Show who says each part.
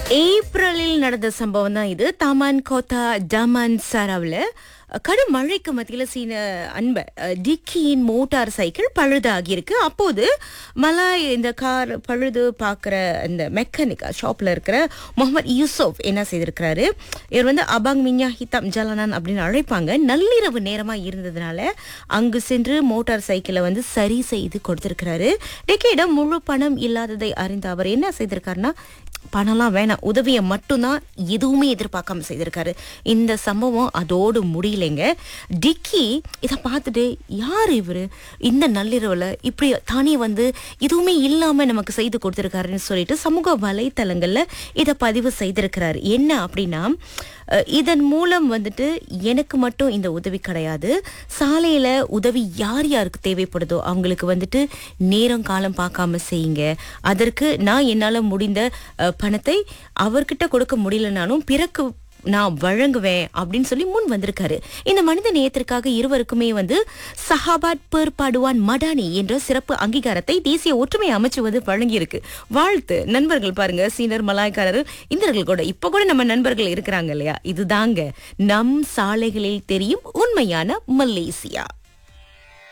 Speaker 1: ஏப்ரலில் நடந்த சம்பவம் தான் இது தாமான் கோத்தா டமான் சாராவில் கடும் மழைக்கு மத்தியில் சீன அன்ப அஹ், டிக்கியின் மோட்டார் சைக்கிள் பழுதாகி இருக்கு அப்போது மலாய் இந்த கார் பழுது பார்க்குற இந்த மெக்கானிக் ஷாப்ல இருக்கிற முகமது யூசுப் என்ன செய்திருக்கிறாரு இவர் வந்து அபாங் மின்யா ஹிதம் ஜலானான் அப்படின்னு அழைப்பாங்க நள்ளிரவு நேரமா இருந்ததுனால அங்கு சென்று மோட்டார் சைக்கிளை வந்து சரி செய்து கொடுத்திருக்கிறாரு டிக்கியிடம் முழு பணம் இல்லாததை அறிந்த அவர் என்ன செய்திருக்காருன்னா பணம்லாம் வேணாம் உதவியை மட்டும்தான் எதுவுமே எதிர்பார்க்காம செய்திருக்காரு இந்த சம்பவம் அதோடு முடியலைங்க டிக்கி இதை பார்த்துட்டு யார் இவரு இந்த நள்ளிரவுல இப்படி தானே வந்து எதுவுமே இல்லாம நமக்கு செய்து கொடுத்திருக்காருன்னு சொல்லிட்டு சமூக வலைத்தளங்கள்ல இதை பதிவு செய்திருக்கிறாரு என்ன அப்படின்னா அஹ், இதன் மூலம் வந்துட்டு எனக்கு மட்டும் இந்த உதவி கிடையாது சாலையில உதவி யார் யாருக்கு தேவைப்படுதோ அவங்களுக்கு வந்துட்டு நேரம் காலம் பார்க்காம செய்யுங்க அதற்கு நான் என்னால முடிந்த அஹ், பணத்தை அவர்கிட்ட கொடுக்க முடியலனாலும் பிறகு நான் வழங்குவேன் அப்படின்னு சொல்லி முன் வந்திருக்காரு இந்த மனித நேயத்திற்காக இருவருக்குமே வந்து சஹாபாத் பெர் படுவான் மடானி என்ற சிறப்பு அங்கீகாரத்தை தேசிய ஒற்றுமை அமைச்சு வந்து வழங்கியிருக்கு வாழ்த்து நண்பர்கள் பாருங்க சீனர் மலாய்க்காரர் இந்தர்கள் கூட இப்ப கூட நம்ம நண்பர்கள் இருக்கிறாங்க இல்லையா இதுதாங்க நம் சாலைகளில் தெரியும் உண்மையான மலேசியா